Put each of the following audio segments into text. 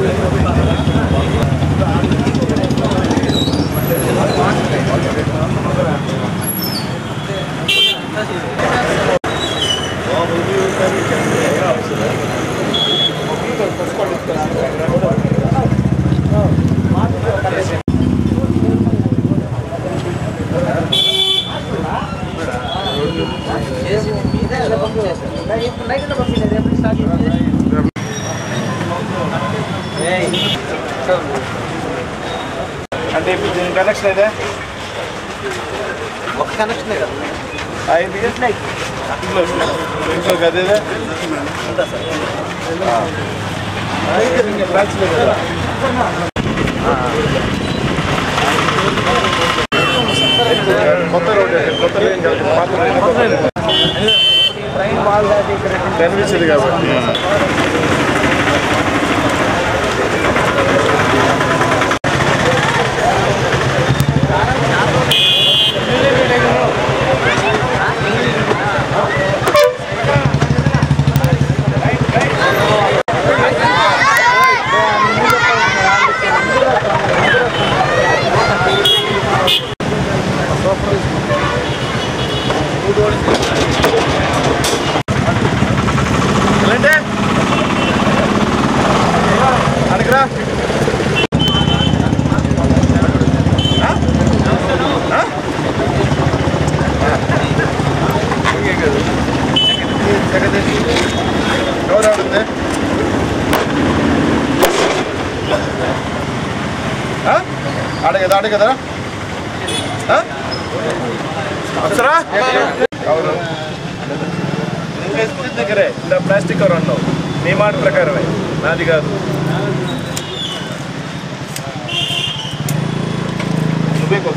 అంటే ఇప్పుడు దీని కనెక్షన్ అయితే ఒక కనెక్షనే కదా అయింది ఇంట్లో ఇంట్లో అదేదా బ్రాంచ్ లేదు కదా కొత్త రోడ్ కొత్త లైన్ కాదు పాత లైన్ కనిపించదు కాబట్టి వెళ్ళండి అడగరా ఎవరు ఆడుతుంది అడగదా అడగదరా అప్సరా ఎవరు ఇంక దగ్గరే ఇంత ప్లాస్టిక్ కవర్ అన్నావు నీ మాట ప్రకారమే నాది కాదు నువ్వే కొత్త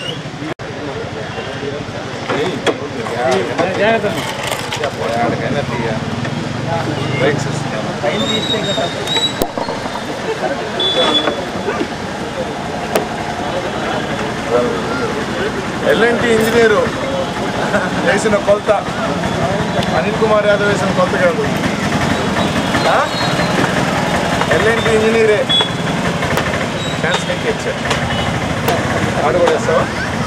ఎల్ఎన్టీ ఇంజనీరు వేసిన కొలత అనిల్ కుమార్ యాదవ్ వేసిన కొలత కాదు ఎల్ఎన్టీ ఇంజనీరే ఛాన్స్ నీకు ఇచ్చా ఆడు కూడా వేస్తావా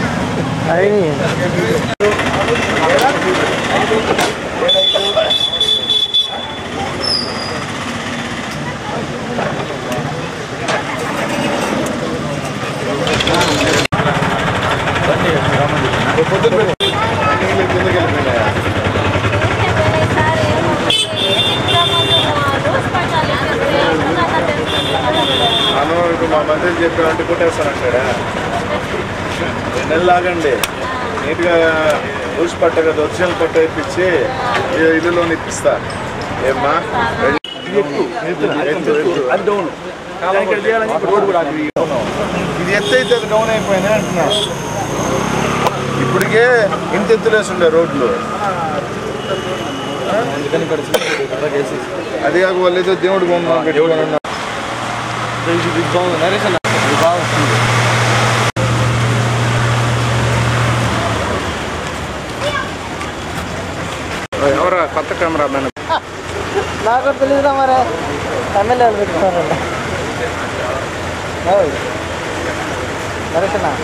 పొద్దున్న పెట్టి కిందకి వెళ్ళిపోయినాయా అన్నవాడికి మా మంత్రి చెప్పామంటే కొట్టేస్తానంటాడా రెండు నెలలు ఆగండి నీట్గా రూల్స్ పట్ట కదా ఒరిజినల్ పట్ట ఇప్పించి ఈ ఇల్లులో ఇప్పిస్తా ఏమ్మా ఇది ఎత్తు అయితే అది డౌన్ అయిపోయినా అంటున్నా ఇప్పటికే ఇంత ఎత్తులేసి ఉండే రోడ్లు అది కాక వాళ్ళు ఏదో దేవుడు బొమ్మ పెట్టుకొని ఉన్నారు. నరేష్ అన్న ఇది బాగా వస్తుంది ఎవరా కొత్త కెమెరా మ్యాన్ నాకు తెలియదురా మరి ఎమ్మెల్యే వాళ్ళు పెట్టుకున్నారండి ఓయ్. నరేష్ అన్న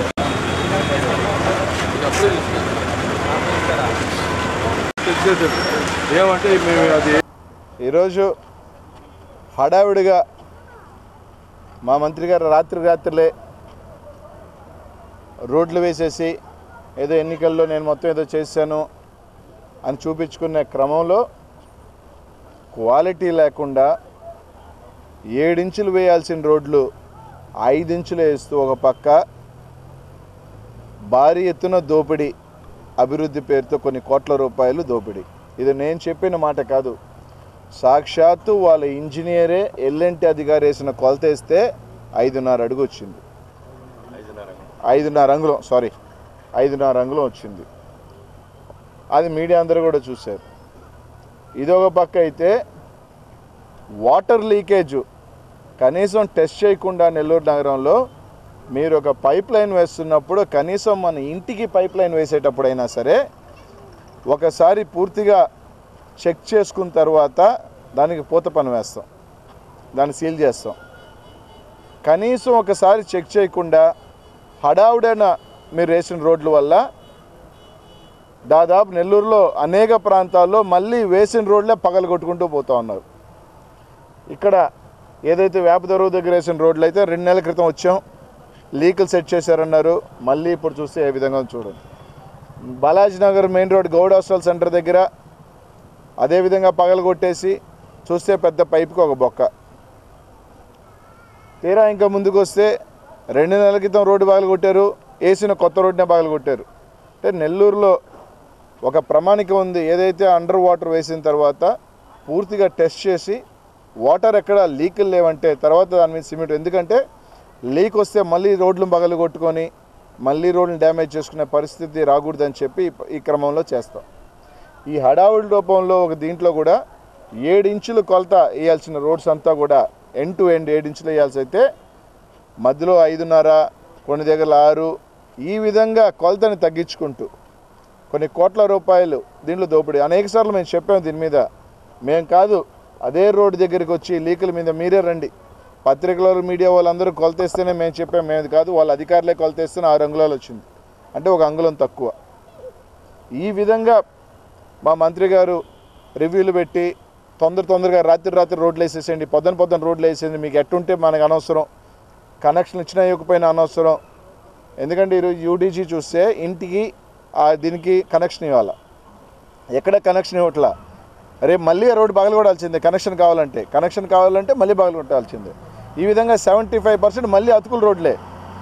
ఏమంటే మేము అది ఈరోజు హడావిడిగా మా మంత్రి గారు రాత్రి రాత్రులే రోడ్లు వేసేసి ఏదో ఎన్నికల్లో నేను మొత్తం ఏదో చేశాను అని చూపించుకునే క్రమంలో క్వాలిటీ లేకుండా ఏడించులు వేయాల్సిన రోడ్లు ఐదించులు వేస్తూ ఒక పక్క భారీ ఎత్తున దోపిడీ అభివృద్ధి పేరుతో కొన్ని కోట్ల రూపాయలు దోపిడీ ఇది నేను చెప్పిన మాట కాదు సాక్షాత్తు వాళ్ళ ఇంజనీరే ఎల్ఎన్టీ అధికారి వేసిన కొలత వేస్తే ఐదున్నర అడుగు వచ్చింది ఐదున్నర అంగుళం సారీ ఐదున్నర అంగుళం వచ్చింది అది మీడియా అందరూ కూడా చూశారు ఇదొక పక్క అయితే వాటర్ లీకేజ్ కనీసం టెస్ట్ చేయకుండా నెల్లూరు నగరంలో మీరు ఒక పైప్ లైన్ వేస్తున్నప్పుడు కనీసం మన ఇంటికి పైప్ లైన్ వేసేటప్పుడైనా సరే ఒకసారి పూర్తిగా చెక్ చేసుకున్న తర్వాత దానికి పూత పని వేస్తాం దాన్ని సీల్ చేస్తాం కనీసం ఒకసారి చెక్ చేయకుండా హడావుడైన మీరు వేసిన రోడ్ల వల్ల దాదాపు నెల్లూరులో అనేక ప్రాంతాల్లో మళ్ళీ వేసిన రోడ్లే పగలు కొట్టుకుంటూ పోతా ఉన్నారు ఇక్కడ ఏదైతే వేపదరువు దగ్గర వేసిన రోడ్లు అయితే రెండు నెలల క్రితం వచ్చాం లీకులు సెట్ చేశారన్నారు మళ్ళీ ఇప్పుడు చూస్తే ఏ విధంగా ఉందో చూడండి Balaji Nagar main road Goud hostel centre దగ్గర అదేవిధంగా పగలు కొట్టేసి చూస్తే పెద్ద పైపుకి ఒక బొక్క తీరా ఇంకా ముందుకు వస్తే రెండు నెలల క్రితం రోడ్డు పగలు కొట్టారు వేసిన కొత్త రోడ్డునే పగలు కొట్టారు అంటే నెల్లూరులో ఒక ప్రమాణిక ఉంది ఏదైతే అండర్ వాటర్ వేసిన తర్వాత పూర్తిగా టెస్ట్ చేసి వాటర్ ఎక్కడ లీకులు లేవంటే తర్వాత దాని మీద సిమెంట్ ఎందుకంటే లీక్ వస్తే మళ్ళీ రోడ్లు పగలు కొట్టుకొని మళ్ళీ రోడ్లు డ్యామేజ్ చేసుకునే పరిస్థితి రాకూడదని చెప్పి ఈ- ఈ క్రమంలో చేస్తాం ఈ హడావుడి రూపంలో ఒక దీంట్లో కూడా ఏడు ఇంచులు కొలత వేయాల్సిన రోడ్స్ అంతా కూడా ఎండ్ టు ఎండ్ ఏడు ఇంచులు వేయాల్సి అయితే మధ్యలో ఐదున్నర కొన్ని దగ్గర ఆరు ఈ విధంగా కొలతని తగ్గించుకుంటూ కొన్ని కోట్ల రూపాయలు దీంట్లో దోపిడీ అనేక సార్లు మేము చెప్పాము దీని మీద మేము కాదు అదే రోడ్డు దగ్గరికి వచ్చి లీకుల మీద మీరే రండి పత్రికలో మీడియా వాళ్ళందరూ కొలతేస్తేనే మేము చెప్పాము మేము కాదు వాళ్ళ అధికారులే కొలతేస్తేనే ఆరు అంగుళాలు వచ్చింది అంటే ఒక అంగుళం తక్కువ ఈ విధంగా మా మంత్రి గారు రివ్యూలు పెట్టి తొందర తొందరగా రాత్రి రాత్రి రోడ్లు వేసేసేయండి పొద్దున పొద్దున రోడ్లు వేసేయండి మీకు ఎట్టుంటే మనకు అనవసరం కనెక్షన్ ఇచ్చినా ఇవ్వకపోయినా అనవసరం ఎందుకంటే ఈరోజు యూడీజీ చూస్తే ఇంటికి ఆ దీనికి కనెక్షన్ ఇవ్వాలి ఎక్కడ కనెక్షన్ ఇవ్వట్లా రేపు మళ్ళీ ఆ రోడ్డు పగలు కొట్టాల్సిందే కనెక్షన్ కావాలంటే కనెక్షన్ కావాలంటే మళ్ళీ పగలు కొట్టాల్సిందే ఈ విధంగా సెవెంటీ ఫైవ్ పర్సెంట్ మళ్ళీ అతుకుల రోడ్లే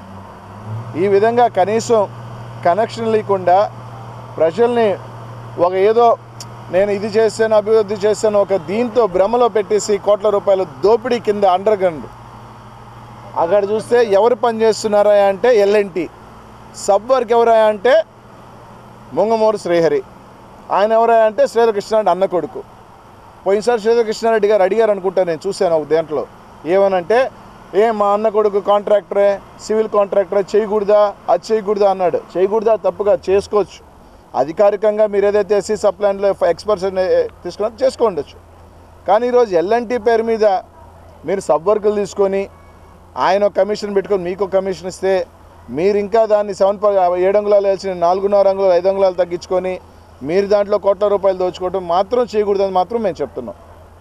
ఈ విధంగా కనీసం కనెక్షన్ లేకుండా ప్రజల్ని ఒక ఏదో నేను ఇది చేశాను అభివృద్ధి చేశాను ఒక దీంతో భ్రమలో పెట్టేసి కోట్ల రూపాయల దోపిడీ కింద అండర్ గ్రౌండ్ అక్కడ చూస్తే ఎవరు పని చేస్తున్నారా అంటే ఎల్ఎన్టీ సబ్ వర్క్ ఎవరా అంటే ముంగమూరు శ్రీహరి ఆయన ఎవరా అంటే శ్రీధర్ కృష్ణారెడ్డి అన్న కొడుకు పోయినసారి శ్రీధర్ కృష్ణారెడ్డి గారు అడిగారు అనుకుంటా నేను చూశాను ఒక దేంట్లో ఏమనంటే ఏ మా అన్న కొడుకు కాంట్రాక్టరే సివిల్ కాంట్రాక్టరే చేయకూడదా అది చేయకూడదా అన్నాడు చేయకూడదా తప్పుగా చేసుకోవచ్చు అధికారికంగా మీరు ఏదైతే ఎస్సీ సప్లాన్లో ఎక్స్పర్ట్స్ తీసుకున్నా చేసుకోండొచ్చు కానీ ఈరోజు ఎల్ఎన్టీ పేరు మీద మీరు సబ్ వర్కులు తీసుకొని ఆయన ఒక కమిషన్ పెట్టుకొని మీకు ఒక కమిషన్ ఇస్తే మీరు ఇంకా దాన్ని సెవెన్ ఏడు అంగుళాలు వేసిన నాలుగున్నర అంగుళాలు ఐదు అంగుళాలు తగ్గించుకొని మీరు దాంట్లో కోట్ల రూపాయలు దోచుకోవడం మాత్రం చేయకూడదని మాత్రం మేము చెప్తున్నాం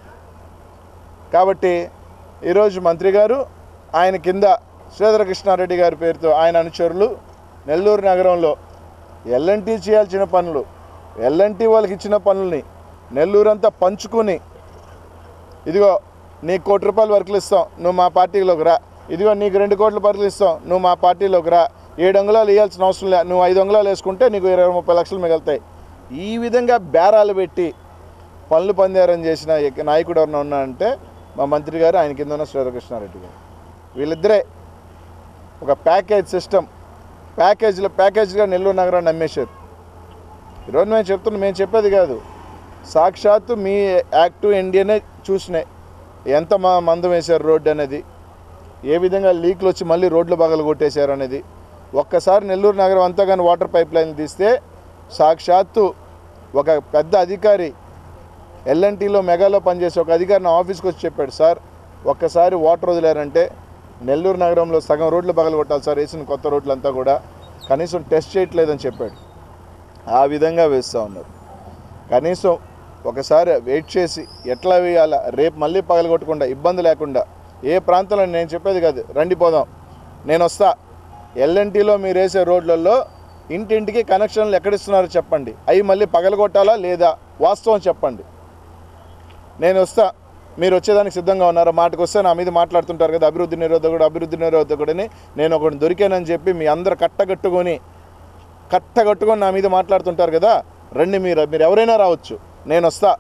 కాబట్టి ఈరోజు మంత్రి గారు ఆయన కింద శ్రీధర కృష్ణారెడ్డి గారి పేరుతో ఆయన అనుచరులు నెల్లూరు నగరంలో ఎల్ఎన్టీ చేయాల్సిన పనులు ఎల్ఎన్టీ వాళ్ళకి ఇచ్చిన పనుల్ని నెల్లూరు అంతా పంచుకుని ఇదిగో నీకు కోటి రూపాయలు వర్కులు ఇస్తాం నువ్వు మా పార్టీలోకి రా ఇదిగో నీకు రెండు కోట్ల వర్కులు ఇస్తాం నువ్వు మా పార్టీలోకి రా ఏడు అంగుళాలు వేయాల్సిన అవసరం లేదు నువ్వు ఐదు అంగుళాలు వేసుకుంటే నీకు ఇరవై ముప్పై లక్షలు మిగులుతాయి ఈ విధంగా బేరాలు పెట్టి పనులు పందారని చేసిన ఎక్క- నాయకుడు ఎవరైనా ఉన్నాడంటే మా మంత్రి గారు ఆయన కింద ఉన్న శ్రీధరకృష్ణారెడ్డి గారు వీళ్ళిద్దరే ఒక ప్యాకేజ్ సిస్టమ్ ప్యాకేజీలో ప్యాకేజ్గా నెల్లూరు నగరాన్ని అమ్మేశారు ఈరోజు మేము చెప్తున్నాం మేము చెప్పేది కాదు సాక్షాత్తు మీ యాక్టివ్ ఇండియానే చూసినాయి ఎంత మా మందం వేశారు రోడ్డు అనేది ఏ విధంగా లీక్లు వచ్చి మళ్ళీ రోడ్లు పగలు కొట్టేశారు అనేది ఒక్కసారి నెల్లూరు నగరం అంతా కానీ వాటర్ పైప్ లైన్ తీస్తే సాక్షాత్తు ఒక పెద్ద అధికారి ఎల్ఎన్టీలో మెగాలో పనిచేసే ఒక అధికారి నా ఆఫీస్కి వచ్చి చెప్పాడు సార్ ఒక్కసారి వాటర్ వదిలేరంటే నెల్లూరు నగరంలో సగం రోడ్లు పగలు కొట్టాలి సార్ వేసిన కొత్త రోడ్లు అంతా కూడా కనీసం టెస్ట్ చేయట్లేదని చెప్పాడు ఆ విధంగా వేస్తూ ఉన్నారు కనీసం ఒకసారి వెయిట్ చేసి ఎట్లా వేయాలా రేపు మళ్ళీ పగలగొట్టకుండా ఇబ్బంది లేకుండా ఏ ప్రాంతంలో నేను చెప్పేది కాదు రండి పోదాం నేను వస్తా ఎల్ఎన్టీలో మీరు వేసే రోడ్లలో ఇంటింటికి కనెక్షన్లు ఎక్కడిస్తున్నారో చెప్పండి అవి మళ్ళీ పగలగొట్టాలా లేదా వాస్తవం చెప్పండి నేను వస్తా మీరు వచ్చేదానికి సిద్ధంగా ఉన్నారా మాటకు వస్తే నా మీద మాట్లాడుతుంటారు కదా అభివృద్ధి నిరోధకుడు అభివృద్ధి నిరోధకుడని నేను ఒకటి దొరికానని చెప్పి మీ అందరు కట్టగట్టుకొని కట్టగట్టుకొని నా మీద మాట్లాడుతుంటారు కదా రండి మీరు మీరు ఎవరైనా రావచ్చు నేను వస్తా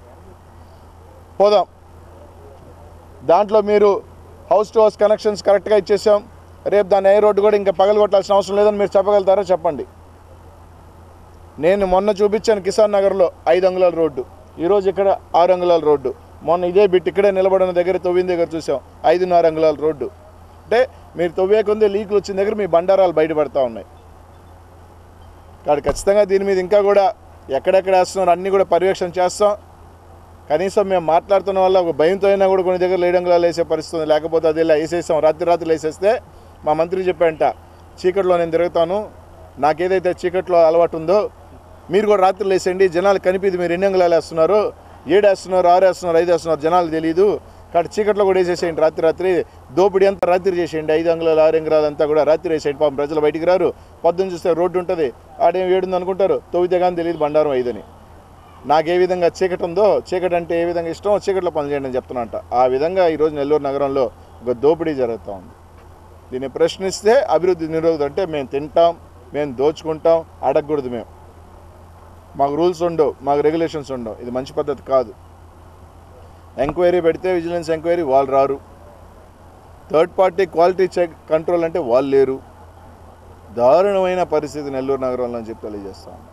పోదాం దాంట్లో మీరు హౌస్ టు హౌస్ కనెక్షన్స్ కరెక్ట్గా ఇచ్చేసాం రేపు దాని ఏ రోడ్డు కూడా ఇంకా పగలగొట్టాల్సిన అవసరం లేదని మీరు చెప్పగలుగుతారా చెప్పండి నేను మొన్న చూపించాను కిసాన్ నగర్లో ఐదు అంగుళాల రోడ్డు ఈరోజు ఇక్కడ ఆరు అంగుళాల రోడ్డు మొన్న ఇదే బిట్ ఇక్కడే నిలబడిన దగ్గర తొవ్విన దగ్గర చూసాం ఐదున్నర అంగుళాల రోడ్డు అంటే మీరు తొవ్వేకుంది లీకులు వచ్చిన దగ్గర మీ బండారాలు బయటపడతా ఉన్నాయి కాబట్టి ఖచ్చితంగా దీని మీద ఇంకా కూడా ఎక్కడెక్కడ వేస్తున్నారు అన్నీ కూడా పర్యవేక్షణ చేస్తాం కనీసం మేము మాట్లాడుతున్న వల్ల ఒక భయంతో అయినా కూడా కొన్ని దగ్గర లేడంగులాలు వేసే పరిస్థితి ఉంది లేకపోతే అది ఇలా వేసేసాం రాత్రి రాత్రి వేసేస్తే మా మంత్రి చెప్పాడంట చీకట్లో నేను తిరుగుతాను నాకేదైతే చీకట్లో అలవాటు ఉందో మీరు కూడా రాత్రులు వేసేయండి జనాలు కనిపిది మీరు ఎన్ని అంగుళాలు వేస్తున్నారు ఏడు వేస్తున్నారు ఆరు వేస్తున్నారు ఐదు వేస్తున్నారు జనాలు తెలియదు కాబట్టి చీకట్లో కూడా వేసేసేయండి రాత్రి రాత్రి దోపిడీ అంతా రాత్రి చేసేయండి ఐదు అంగుళాలు ఆరు అంగుళాలు అంతా కూడా రాత్రి వేసేయండి పాపం ప్రజలు బయటికి రారు పొద్దున్న చూస్తే రోడ్డు ఉంటుంది ఆడేం ఏడుంది అనుకుంటారు తొవ్వితే కానీ తెలియదు బండారం ఐదని నాకు ఏ విధంగా చీకటి ఉందో చీకటి అంటే ఏ విధంగా ఇష్టమో చీకట్లో పనిచేయండి అని చెప్తున్నట్ట ఆ విధంగా ఈరోజు నెల్లూరు నగరంలో ఒక దోపిడీ జరుగుతూ ఉంది దీన్ని ప్రశ్నిస్తే అభివృద్ధి నిరోధం అంటే మేము తింటాం మేము దోచుకుంటాం అడగకూడదు మేము మాకు రూల్స్ ఉండవు మాకు రెగ్యులేషన్స్ ఉండవు ఇది మంచి పద్ధతి కాదు ఎంక్వైరీ పెడితే విజిలెన్స్ ఎంక్వైరీ వాళ్ళు రారు third party quality check control అంటే వాళ్ళు లేరు దారుణమైన పరిస్థితి నెల్లూరు నగరంలో అని చెప్పి తెలియజేస్తాం